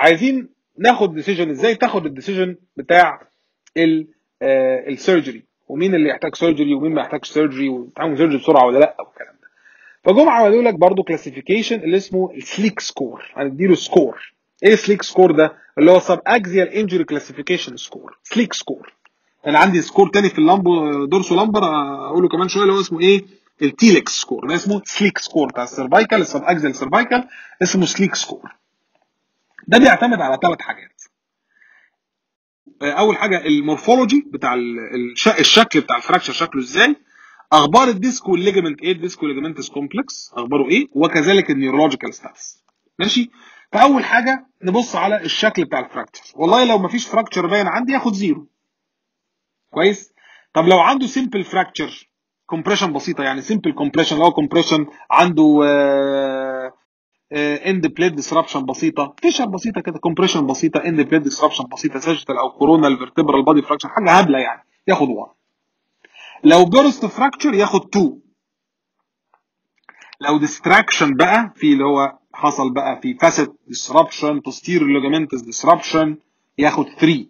عايزين ناخد ديسيجن ازاي تاخد الديسيجن بتاع السيرجري ومين اللي يحتاج سيرجري ومين ما يحتاجش سيرجري وتعمل سيرجري بسرعه ولا لا والكلام ده فجم عملوا لك برضه كلاسيفيكيشن اللي اسمه السليك سكور هنديله سكور ايه سليك سكور ده اللي هو سب اكزيال انجري كلاسيفيكيشن سكور سليك سكور انا عندي سكور تاني في اللامبو دورسو لامبر اقوله كمان شويه اللي هو اسمه ايه التيلكس سكور ده اسمه سليك سكور بتاع السيرفايكال السب اكزيال سيرفايكال اسمه سليك سكور ده بيعتمد على ثلاث حاجات اول حاجه المورفولوجي بتاع الشكل بتاع الفراكشر شكله ازاي اخبار الديسك والليجمنت ايه الديسك والليجمنتس كومبلكس اخباره ايه وكذلك النيورولوجيكال ستاتس ماشي فاول حاجه نبص على الشكل بتاع الفراكشر والله لو مفيش فراكشر باين عندي ياخد زيرو كويس طب لو عنده سيمبل فراكشر كومبريشن بسيطه يعني سيمبل كومبريشن اللي هو كومبريشن عنده اند بليد ديسربشن بسيطه فيشر بسيطه كده كومبريشن بسيطه اند بليد ديسربشن بسيطه ساجيتال او كورونال فيرتبرال بادي فراكشر حاجه هبله يعني ياخد 1 لو بيرست فراكشر ياخد 2 لو ديستراكشن بقى في اللي هو حصل بقى في فاسد ديسربشن بوستيريور ليجامنتس ديسربشن ياخد 3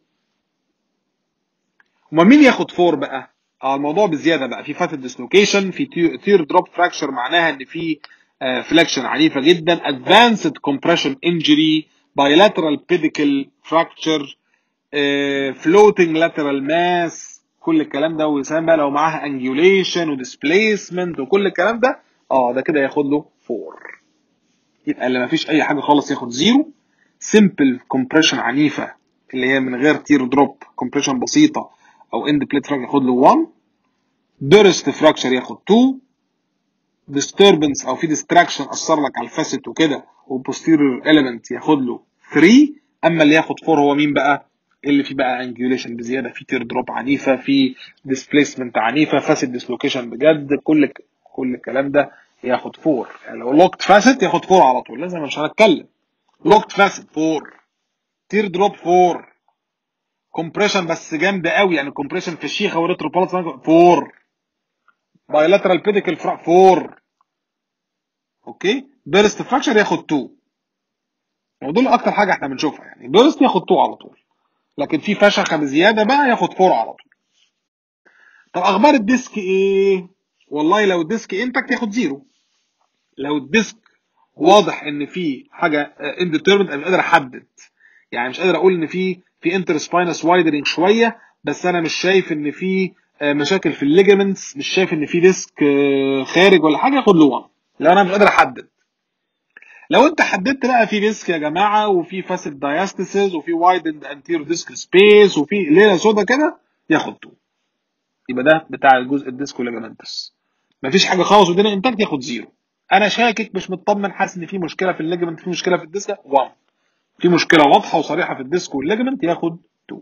امال مين ياخد 4 بقى؟ اه الموضوع بزياده بقى في فاتد ديسلوكيشن في تير دروب فراكشر معناها ان في فليكشن عنيفه جدا ادفانسد كومبريشن انجري bilateral pedicle fracture فلوتنج lateral mass كل الكلام ده وسام بقى لو معاها انجيوليشن وديسبيسمنت وكل الكلام ده اه ده كده ياخد له 4 يبقى اللي ما فيش اي حاجه خالص ياخد زيرو سمبل كومبريشن عنيفه اللي هي من غير تير دروب كومبريشن بسيطه او اند بليت فراكشر ياخد له 1 ديرست فراكشر ياخد 2 disturbance او في distraction اثر لك على الفاسيت وكده وبوستيريور element ياخد له 3 اما اللي ياخد 4 هو مين بقى؟ اللي فيه بقى انجيوليشن بزياده في تير دروب عنيفه في ديسبيسمنت عنيفه فاسيت ديسلوكيشن بجد كل كل الكلام ده ياخد 4 يعني لو لوكت فاسيت ياخد 4 على طول لازم مش هنتكلم لوكت فاسيت 4 تير دروب 4 كومبريشن بس جامده قوي يعني كومبريشن في الشيخه وريتروبالس 4 بايلاترال بيديكل 4 اوكي بيرست فراكشر ياخد 2 ودول اكتر حاجه احنا بنشوفها يعني بيرست ياخد 2 على طول لكن في فشخه بزياده بقى ياخد 4 على طول طب اخبار الديسك ايه والله لو الديسك انتك ياخد زيرو لو الديسك واضح ان في حاجه انديترمنت انا مش قادر احدد يعني مش قادر اقول ان في في انتر سباينس وايدرنج شويه بس انا مش شايف ان في مشاكل في الليجمنتس مش شايف ان في ديسك خارج ولا حاجه ياخد له 1 لو انا مش قادر احدد لو انت حددت بقى في ديسك يا جماعه وفي فاسد دايستسز وفي وايد انتير ديسك سبيس وفي ليله سودا كده ياخد 2 يبقى ده بتاع الجزء الديسك والليجمنتس مفيش حاجه خالص والدنيا انتاج ياخد زيرو انا شاكك مش مطمن حاسس ان في مشكله في الليجمنت في مشكله في الديسك 1 في مشكله واضحه وصريحه في الديسك والليجمنت ياخد 2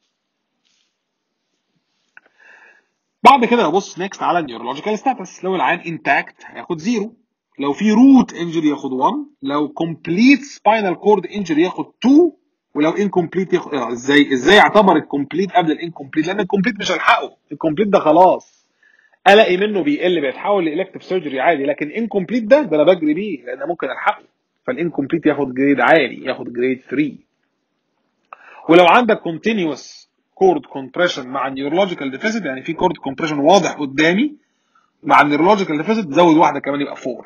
بعد كده ابص نيكست على النيورولوجيكال ستاتس لو العين انتاكت هياخد زيرو لو في روت انجري ياخد 1 لو كومبليت سباينال كورد انجري ياخد 2 ولو انكمبليت ياخد اه ازاي ازاي اعتبر الكومبليت قبل الانكمبليت لان الكومبليت مش هلحقه الكومبليت ده خلاص قلقي منه بيقل بيتحول لالكتيف سيرجري عادي لكن انكمبليت ده ده انا بجري بيه لان ممكن الحقه فالانكمبليت ياخد جريد عالي ياخد جريد 3 ولو عندك كونتينيوس كورد كومبريشن مع النيورولوجيكال ديفيسيت يعني في كورد كومبريشن واضح قدامي مع النيورولوجيكال ديفيسيت زود واحده كمان يبقى 4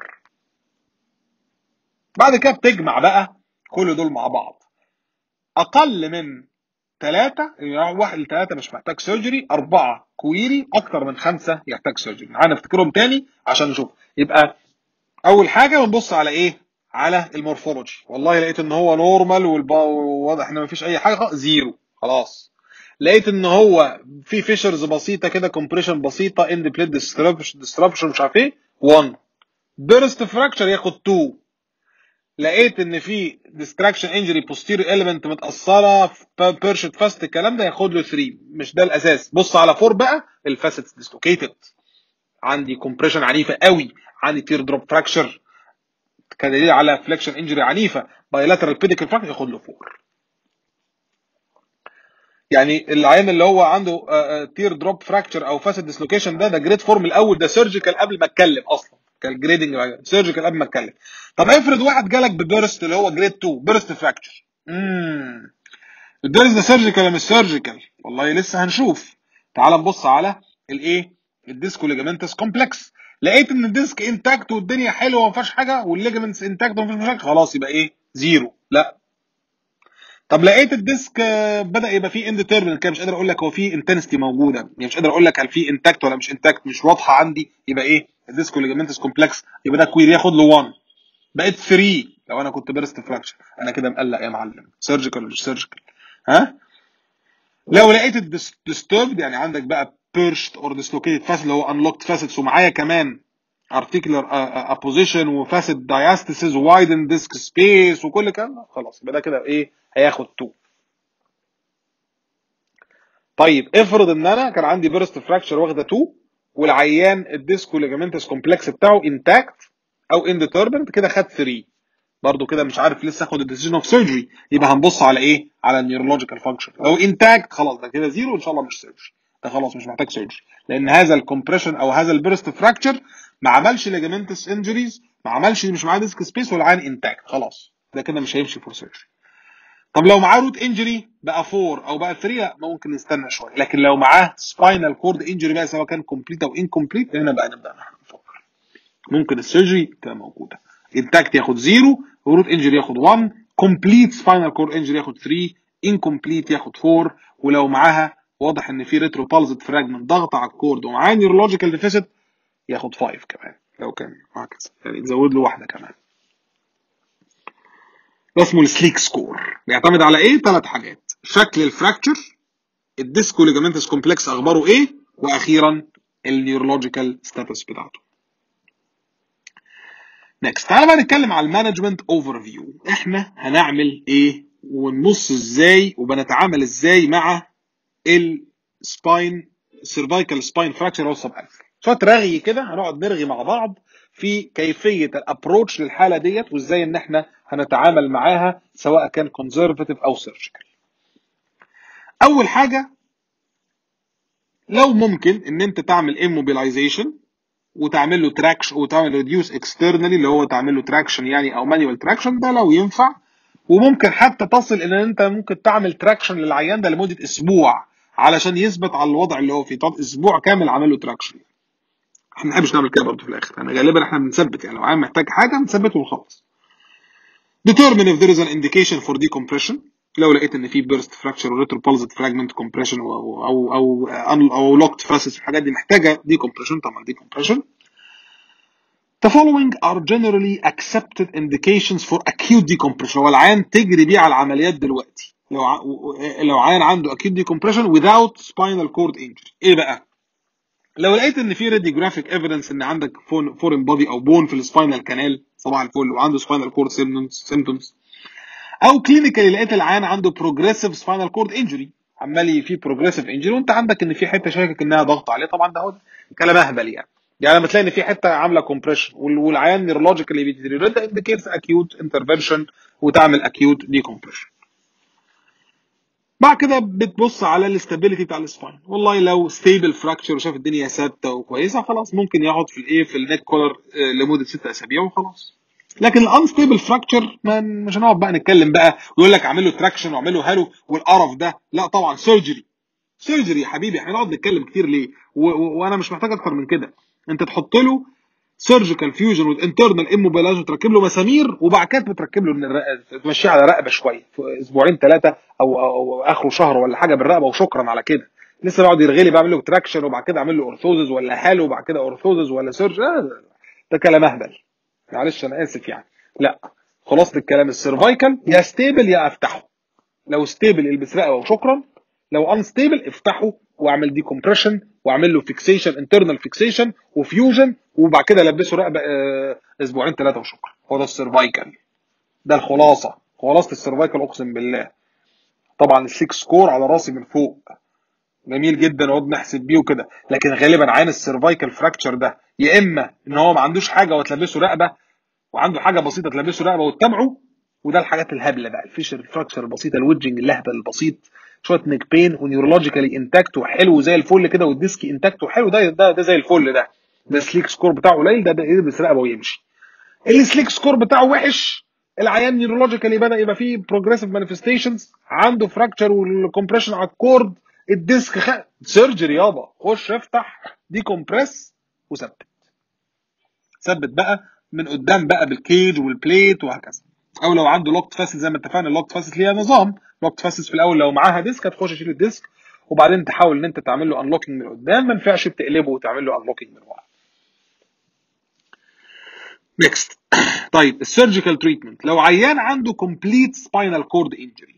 بعد كده بتجمع بقى كل دول مع بعض اقل من ثلاثة يعني واحد لثلاثة مش محتاج سيرجري أربعة كويري أكتر من خمسة يحتاج سيرجري تعالى نفتكرهم تاني عشان نشوف يبقى أول حاجة بنبص على إيه؟ على المورفولوجي والله لقيت إن هو نورمال والواضح إن مفيش أي حاجة زيرو خلاص لقيت إن هو في فيشرز بسيطة كده كومبريشن بسيطة اند بليد ديستربشن مش عارف إيه 1 بيرست فراكشر ياخد 2 لقيت ان في ديستراكشن انجري بوستيريور اليمنت متاثره بيرشت فاست الكلام ده ياخد له 3 مش ده الاساس بص على 4 بقى الفاسيتس ديسلوكيتد عندي كومبريشن عنيفه قوي عندي تير دروب فراكشر كدليل على فليكشن انجري عنيفه بايلاترال بيديكال فراكشر ياخد له 4 يعني العيان اللي هو عنده تير دروب فراكشر او فاسد ديسلوكيشن ده ده جريد فورم الاول ده سيرجيكال قبل ما اتكلم اصلا كالجريدنج سيرجيكال قبل ما اتكلم طب افرض واحد جالك ببيرست اللي هو جريد 2 بيرست فراكشر امم الدرس ده سيرجيكال ولا مش سيرجيكال والله لسه هنشوف تعال نبص على الايه الديسكو ليجامنتس كومبلكس لقيت ان الديسك انتاكت والدنيا حلوه وما فيهاش حاجه والليجمنتس انتاكت وما فيش مشاكل خلاص يبقى ايه زيرو لا طب لقيت الديسك بدا يبقى فيه انديترمنت كده مش قادر اقول لك هو فيه انتنستي موجوده يعني مش قادر اقول لك هل فيه انتاكت ولا مش انتاكت مش واضحه عندي يبقى ايه الديسكو ليجامنتس كومبلكس يبقى ده كوير ياخد له 1 بقت 3 لو انا كنت بيرست فراكشر انا كده مقلق يا معلم سيرجيكال ولا مش سيرجيكال ها لو لقيت الديستربد يعني عندك بقى بيرشت اور ديسلوكيتد فاسد اللي هو انلوكت فاسدز ومعايا كمان articular opposition وفاسد diastasis وايدن ديسك سبيس وكل الكلام خلاص يبقى ده كده ايه هياخد 2 طيب افرض ان انا كان عندي بيرست فراكشر واخده 2 والعيان الديسكو ليجامنتس كومبلكس بتاعه انتاكت او انديترمنت كده خد 3 برضه كده مش عارف لسه اخد الديسيجن اوف سيرجري يبقى هنبص على ايه؟ على النيورولوجيكال فانكشن لو انتاكت خلاص ده كده زيرو ان شاء الله مش سيرجري ده خلاص مش محتاج سيرجري لان هذا الكومبريشن او هذا البيرست فراكشر ما عملش ليجامنتس انجريز ما عملش مش معاه ديسك سبيس والعين انتاكت خلاص ده كده مش هيمشي فور سيرجري طب لو معاه روت انجري بقى 4 او بقى 3 لا ممكن نستنى شويه لكن لو معاه سباينال كورد انجري بقى سواء كان كومبليت او انكمبليت هنا بقى نبدا نفكر ممكن السيرجري تبقى موجوده انتاكت ياخد 0 وروت انجري ياخد 1 كومبليت سباينال كورد انجري ياخد 3 انكمبليت ياخد 4 ولو معاها واضح ان في ريترو بالزد فراجمنت ضغط على الكورد ومعاه نيورولوجيكال ديفيسيت ياخد 5 كمان لو كان هكذا يعني تزود له واحده كمان ده اسمه السليك سكور بيعتمد على ايه؟ ثلاث حاجات شكل الفراكتشر الديسكو ليجامنتس كومبلكس اخباره ايه؟ واخيرا النيورولوجيكال ستاتس بتاعته. نكست تعالى بقى نتكلم على المانجمنت اوفر فيو احنا هنعمل ايه ونبص ازاي وبنتعامل ازاي مع السباين سيرفايكال سباين فراكشر او سب شويه رغي كده هنقعد نرغي مع بعض في كيفيه الابروتش للحاله ديت وازاي ان احنا هنتعامل معاها سواء كان كونزرفاتيف او سيرجيكال. اول حاجه لو ممكن ان انت تعمل اموبيلايزيشن وتعمل له تراكشن وتعمل ريديوس اكسترنالي اللي هو تعمل له تراكشن يعني او مانيوال تراكشن ده لو ينفع وممكن حتى تصل ان انت ممكن تعمل تراكشن للعيان ده لمده اسبوع علشان يثبت على الوضع اللي هو فيه طب اسبوع كامل عامل له تراكشن احنا ما بنحبش نعمل كده برضه في الاخر يعني غالبا احنا بنثبت يعني لو عيان محتاج حاجه بنثبته ونخلص determine if there is an indication for decompression لو لقيت ان في بيرست فراكشر وريترو بالزد فراجمنت كومبريشن او او او او لوكت فاسس الحاجات دي محتاجه decompression طبعا decompression The following are generally accepted indications for acute decompression هو العيان تجري بيه على العمليات دلوقتي لو ع... لو عيان عنده acute decompression without spinal cord injury ايه بقى؟ لو لقيت ان في radiographic evidence ان عندك foreign body او بون في السباينال كانال صباح الفل وعنده spinal cord symptoms او كلينيكالي لقيت العيان عنده progressive spinal cord injury عمال في progressive injury وانت عندك ان في حته شاكك انها ضغط عليه طبعا ده هو كلام اهبل يعني يعني لما تلاقي ان في حته عامله كومبريشن والعيان نيرولوجيكالي بيتدريبريت ده انديكيتس اكيوت انترفنشن وتعمل اكيوت ديكومبريشن بعد كده بتبص على الاستابيليتي بتاع السباين والله لو ستيبل فراكشر وشاف الدنيا ثابته وكويسه خلاص ممكن يقعد في الايه في النيك كولر لمده ست اسابيع وخلاص لكن الانستيبل فراكشر مش هنقعد بقى نتكلم بقى ويقول لك اعمل له تراكشن واعمل له هالو والقرف ده لا طبعا سيرجري سيرجري يا حبيبي احنا نقعد نتكلم كتير ليه وانا مش محتاج اكتر من كده انت تحط له سيرجيكال فيوجن وانترنال اموبيلايز وتركب له مسامير وبعد كده بتركب له تمشيه على رقبه شويه اسبوعين ثلاثه أو, أو, او اخره شهر ولا حاجه بالرقبه وشكرا على كده لسه بقعد يرغي لي بعمل له تراكشن وبعد كده اعمل له اورثوزز ولا هالو وبعد كده اورثوزز ولا سيرج ده كلام اهبل معلش انا اسف يعني لا خلاصه الكلام السيرفايكال يا ستيبل يا افتحه لو ستيبل البس رقبه وشكرا لو انستيبل افتحه واعمل ديكومبريشن واعمل له فيكسيشن انترنال فيكسيشن وفيوجن وبعد كده البسه رقبه اسبوعين ثلاثه وشكرا هو ده السيرفايكال ده الخلاصه خلاصه السيرفايكال اقسم بالله طبعا السكس سكور على راسي من فوق جميل جدا نقعد نحسب بيه وكده لكن غالبا عين السيرفايكال فراكتشر ده يا اما ان هو ما عندوش حاجه وتلبسه رقبه وعنده حاجه بسيطه تلبسه رقبه وتتابعه وده الحاجات الهبله بقى الفيشر فراكتشر البسيطه الويدجنج اللهبل البسيط شويه نيك بين ونيورولوجيكالي انتاكت وحلو زي الفل كده والديسك انتاكت وحلو ده ده ده زي الفل ده ده سليك سكور بتاعه قليل ده ده يلبس رقبه ويمشي السليك سكور بتاعه وحش العيان نيورولوجيكالي بدا يبقى فيه بروجريسيف مانيفستيشنز عنده فراكشر والكمبريشن على الكورد الديسك خ... سيرجري يابا خش افتح دي كومبريس وثبت ثبت بقى من قدام بقى بالكيج والبليت وهكذا او لو عنده لوكت فاسد زي ما اتفقنا اللوكت فاسد ليها نظام لوكت فاسد في الاول لو معاها ديسك هتخش تشيل الديسك وبعدين تحاول ان انت تعمل له انلوكينج من قدام ما ينفعش بتقلبه وتعمل له انلوكينج من ورا نيكست طيب السيرجيكال تريتمنت لو عيان عنده كومبليت سباينال كورد انجري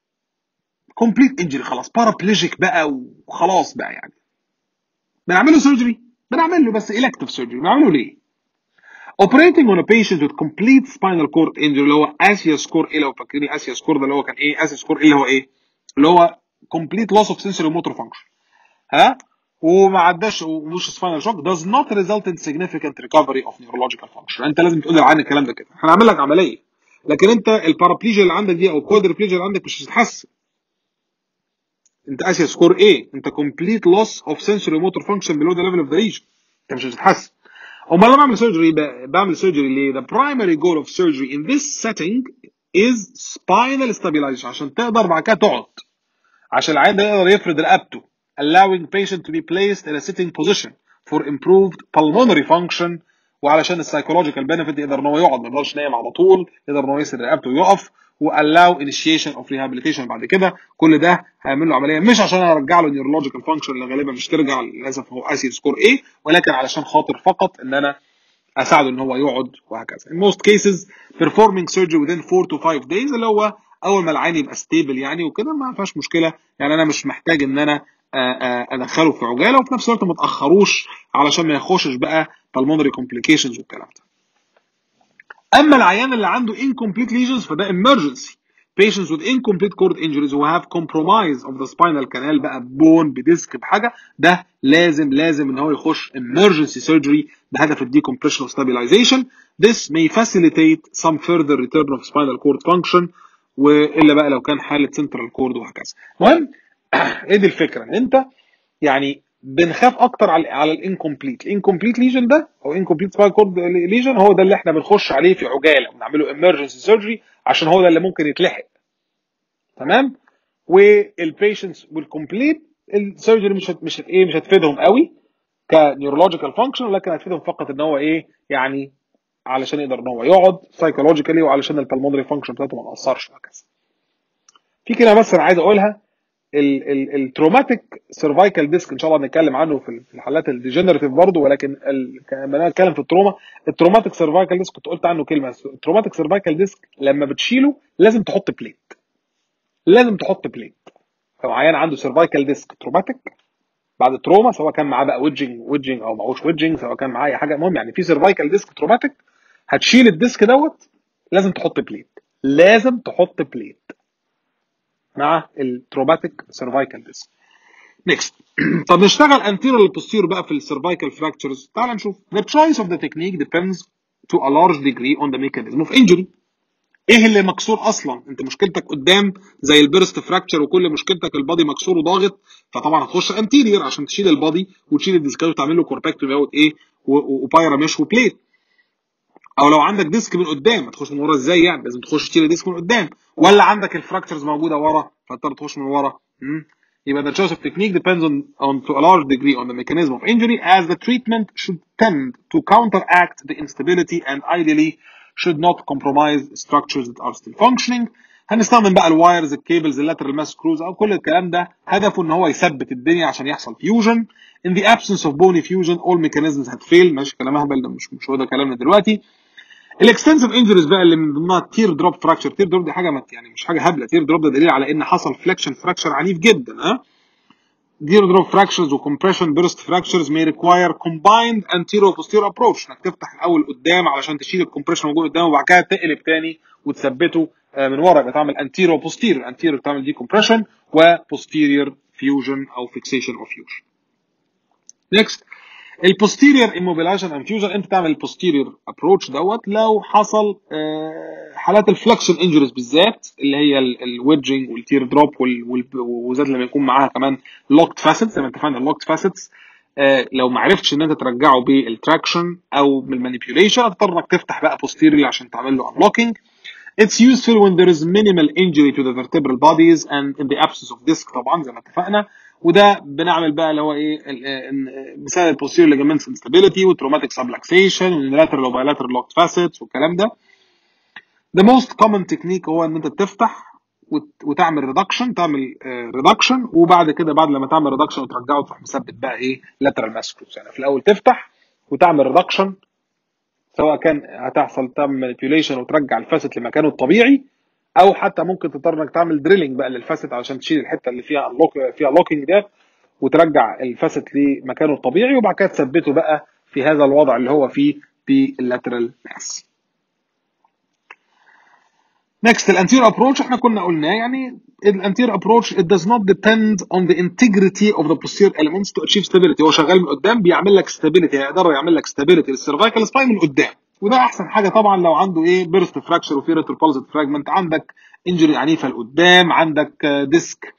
كومبليت انجري خلاص بارابليجيك بقى وخلاص بقى يعني بنعمل له سيرجري بنعمل له بس الكتيف سيرجري بنعمله ليه operating on a patient with complete spinal cord injury اللي هو اسيا سكور ايه لو فاكرين اسيا سكور ده اللي هو كان ايه اسيا سكور ايه اللي هو ايه اللي هو complete loss of sensory motor function ها وما عداش ومش سباينال شوك does not result in significant recovery of neurological function انت لازم تقول عن الكلام ده كده هنعمل لك عمليه لكن انت البارابليجيا اللي عندك دي او الكوادربليجيا اللي عندك مش هتتحسن انت اسيا سكور ايه انت complete loss of sensory motor function below the level of the region انت مش هتتحسن امال انا بعمل سيرجري بعمل سيرجري ليه the primary goal of surgery in this setting is spinal stabilization عشان تقدر بعد كده تقعد عشان العيان ده يقدر يفرد رقبته allowing patient to be placed in a sitting position for improved pulmonary function وعلشان السايكولوجيكال بنفيت يقدر ان هو يقعد ما يفضلش نايم على طول يقدر ان هو يسرد رقبته ويقف والlow initiation of rehabilitation بعد كده كل ده هيعمل له عمليه مش عشان ارجع له نيورولوجيكال فانكشن اللي غالبا مش ترجع للاسف هو اسيد سكور ايه ولكن علشان خاطر فقط ان انا اساعده ان هو يقعد وهكذا. In most cases performing surgery within 4 to 5 days اللي هو اول ما العين يبقى ستيبل يعني وكده ما فيهاش مشكله يعني انا مش محتاج ان انا ادخله في عجاله وفي نفس الوقت ما تاخروش علشان ما يخشش بقى pulmonary complications والكلام ده. اما العيان اللي عنده incomplete lesions فده emergency patients with incomplete cord injuries who have compromise of the spinal canal بقى بون بديسك بحاجه ده لازم لازم ان هو يخش emergency surgery بهدف الديكمبريشن of stabilization this may facilitate some further return of spinal cord function والا بقى لو كان حاله central cord وهكذا المهم ايه دي الفكره ان انت يعني بنخاف اكتر على على الانكمبليت الانكمبليت ليجن ده او انكمبليت سباين كورد ليجن هو ده اللي احنا بنخش عليه في عجاله ونعمله امرجنسي سيرجري عشان هو ده اللي ممكن يتلحق تمام والبيشنتس والكمبليت السيرجري مش هت مش هت ايه مش هتفيدهم قوي كنيورولوجيكال فانكشن ولكن هتفيدهم فقط ان هو ايه يعني علشان يقدر ان هو يقعد سايكولوجيكالي وعلشان البلمونري فانكشن بتاعته ما تاثرش وهكذا في كلمه بس انا عايز اقولها التروماتيك سيرفايكال ديسك ان شاء الله هنتكلم عنه في الحالات الديجنريتيف برضه ولكن لما نتكلم في التروما التروماتيك سيرفايكال ديسك كنت قلت عنه كلمه التروماتيك سيرفايكال ديسك لما بتشيله لازم تحط بليت لازم تحط بليت لو عيان عنده سيرفايكال ديسك تروماتيك بعد التروما سواء كان معاه بقى ويدجنج ويدجنج او معهوش ويدجنج سواء كان معاه اي حاجه المهم يعني في سيرفايكال ديسك تروماتيك هتشيل الديسك دوت لازم تحط بليت لازم تحط بليت مع التروماتيك سيرفايكال ديسك نيكست طب نشتغل انتيريور للبوستير بقى في السيرفايكال فراكتشرز تعال نشوف the choice of the technique depends to a large degree on the mechanism of injury ايه اللي مكسور اصلا انت مشكلتك قدام زي البيرست فراكتشر وكل مشكلتك البادي مكسور وضاغط فطبعا هتخش انتيريور عشان تشيل البادي وتشيل الديسكات وتعمل له كورباكتومي اوت ايه وبايرا مش وبليت او لو عندك ديسك من قدام هتخش من ورا ازاي يعني لازم تخش تشيل الديسك من قدام ولا عندك الفراكتشرز موجوده ورا فاضطر تخش من ورا يبقى the choice of technique depends on, on to a large degree on the mechanism of injury as the treatment should tend to counteract the instability and ideally should not compromise structures that are still functioning هنستخدم بقى الوايرز الكيبلز اللاترال ماس سكروز او كل الكلام ده هدفه ان هو يثبت الدنيا عشان يحصل فيوجن in the absence of bony fusion all mechanisms had failed ماشي كلام اهبل ده مش مش هو ده كلامنا دلوقتي الاكستنسيف انجريز بقى اللي من ضمنها تير دروب فراكشر تير دروب دي حاجه يعني مش حاجه هبله تير دروب ده دليل على ان حصل فليكشن فراكشر عنيف جدا ها تير دروب fractures وكمبريشن بيرست fractures may require combined anterior posterior approach انك تفتح الاول قدام علشان تشيل الكمبريشن موجود قدام وبعد كده تقلب تاني وتثبته من ورا يبقى تعمل anterior posterior anterior تعمل دي compression و posterior fusion او fixation or fusion next البوستيريور immobilization and fusion انت تعمل البوستيريور ابروتش دوت لو حصل حالات الفلكشن انجريز بالذات اللي هي الويدجنج والتير دروب وزاد لما يكون معاها كمان لوكت فاسيتس زي ما اتفقنا اللوكت فاسيتس لو ما عرفتش ان انت ترجعه بالتراكشن او بالمانيبيوليشن هتضطر انك تفتح بقى بوستيريور عشان تعمل له انلوكينج It's useful when there is minimal injury to the vertebral bodies and in the absence of disc طبعا زي ما اتفقنا وده بنعمل بقى اللي هو ايه مثال البوستيريور ligaments instability والتروماتيك subluxation والlateral وبايلاترال locked facets والكلام ده. The most common technique هو ان انت تفتح وتعمل ريدكشن تعمل ريدكشن وبعد كده بعد لما تعمل ريدكشن وترجعه تروح مثبت بقى ايه lateral muscles يعني في الاول تفتح وتعمل ريدكشن سواء كان هتحصل تعمل مانيبيوليشن وترجع الفاسد لمكانه الطبيعي او حتى ممكن تضطر انك تعمل دريلنج بقى للفاسد علشان تشيل الحته اللي فيها لوك فيها لوكينج ده وترجع الفاسد لمكانه الطبيعي وبعد كده تثبته بقى في هذا الوضع اللي هو فيه باللاترال ماس. Next الانتير ابروتش احنا كنا قلناه يعني الانتير ابروتش it does not depend on the integrity of the posterior elements to achieve stability هو شغال من قدام بيعمل لك stability هيقدر يعمل لك stability للسيرفايكال سباين من قدام وده احسن حاجه طبعا لو عنده ايه بيرست فراكشر وفي ريتر بالزد فراجمنت عندك انجري عنيفه لقدام عندك ديسك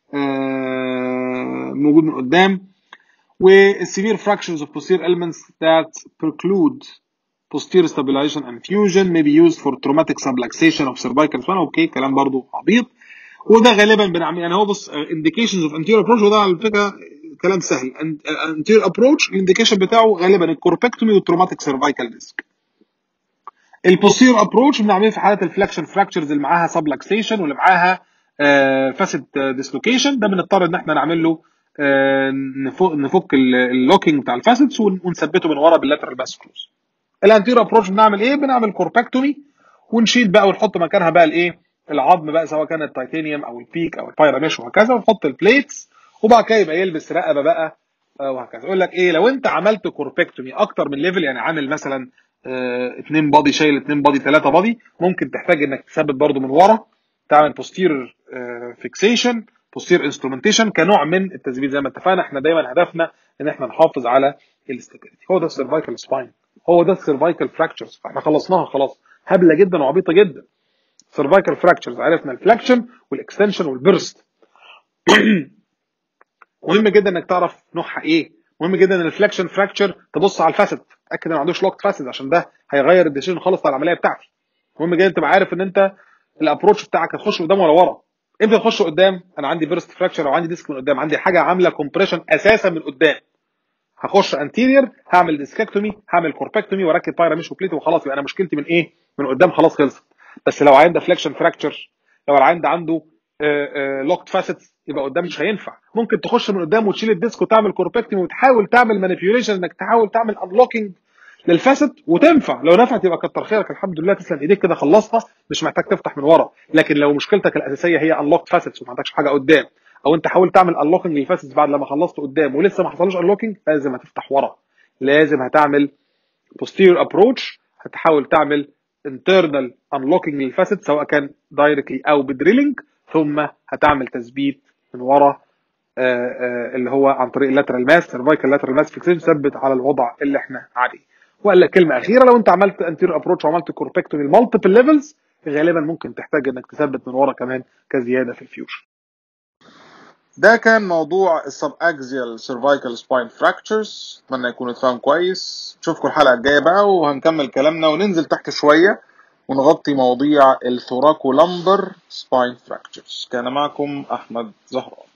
موجود من قدام والسيفير fractures of posterior elements that preclude posterior stabilization and fusion may be used for traumatic subluxation of cervical spine اوكي كلام برضو عبيط وده غالبا بنعمل يعني هو بص indications of anterior approach وده على فكره كلام سهل anterior approach الانديكيشن بتاعه غالبا الكوربكتومي والتروماتيك سيرفايكال ديسك البوستير ابروتش بنعمله في حالات الفلكشن فراكشرز اللي معاها سبلكسيشن واللي معاها فاسد ديسلوكيشن ده بنضطر ان احنا نعمل له نفك اللوكينج بتاع الفاسدز ونثبته من ورا باللاترال باسكلوز الانتير ابروتش بنعمل ايه بنعمل كوربكتومي ونشيل بقى ونحط مكانها بقى الايه العظم بقى سواء كان التيتانيوم او البيك او البايراميش وهكذا ونحط البليتس وبعد كده يبقى يلبس رقبه بقى وهكذا يقول لك ايه لو انت عملت كوربكتومي اكتر من ليفل يعني عامل مثلا اه اتنين بادي شايل اتنين بادي ثلاثه بادي ممكن تحتاج انك تثبت برضو من ورا تعمل بوستير اه فيكسيشن بوستير انسترومنتيشن كنوع من التثبيت زي ما اتفقنا احنا دايما هدفنا ان احنا نحافظ على الاستابيليتي هو ده السيرفايكال سباين هو ده السيرفايكال فراكتشرز احنا خلصناها خلاص هبله جدا وعبيطه جدا سيرفايكال فراكتشرز عرفنا الفلكشن والاكستنشن والبرست مهم جدا انك تعرف نوعها ايه مهم جدا ان الفلكشن فراكتشر تبص على الفاسد تاكد ان ما عندوش لوكت فاسد عشان ده هيغير الديسيجن خالص بتاع العمليه بتاعتي مهم جدا تبقى عارف ان انت الابروتش بتاعك هتخش قدام ولا ورا امتى تخش قدام انا عندي بيرست فراكشر او عندي ديسك من قدام عندي حاجه عامله كومبريشن اساسا من قدام هخش انتيرير هعمل ديسككتومي هعمل كوربكتومي واركب بايراميش وبليت وخلاص يبقى انا مشكلتي من ايه من قدام خلاص خلصت بس لو عندي فليكشن فراكتشر لو العيان عنده لوكت فاسيتس يبقى قدام مش هينفع ممكن تخش من قدام وتشيل الديسك وتعمل كوربكتومي وتحاول تعمل مانيبيوليشن انك تحاول تعمل انلوكينج للفاسد وتنفع لو نفعت يبقى كتر خيرك الحمد لله تسلم ايديك كده خلصتها مش محتاج تفتح من ورا لكن لو مشكلتك الاساسيه هي انلوكت فاسيتس وما عندكش حاجه قدام او انت حاول تعمل انلوكينج للفاسيتس بعد لما خلصت قدام ولسه ما حصلوش انلوكينج لازم هتفتح ورا لازم هتعمل posterior approach هتحاول تعمل internal unlocking للفاسد سواء كان دايركتلي او بدريلينج ثم هتعمل تثبيت من ورا آآ آآ اللي هو عن طريق اللاترال ماس سيرفايكال لاترال ماس فيكسيشن ثبت على الوضع اللي احنا عليه وقال لك كلمه اخيره لو انت عملت انتير ابروتش وعملت كوربكتومي المالتيبل ليفلز غالبا ممكن تحتاج انك تثبت من ورا كمان كزياده في الفيوجن ده كان موضوع السب اكزيال سيرفايكال سباين فراكتشرز اتمنى يكون اتفهم كويس نشوفكم الحلقه الجايه بقى وهنكمل كلامنا وننزل تحت شويه ونغطي مواضيع الثوراكو لمبر سباين فراكتشرز كان معكم احمد زهران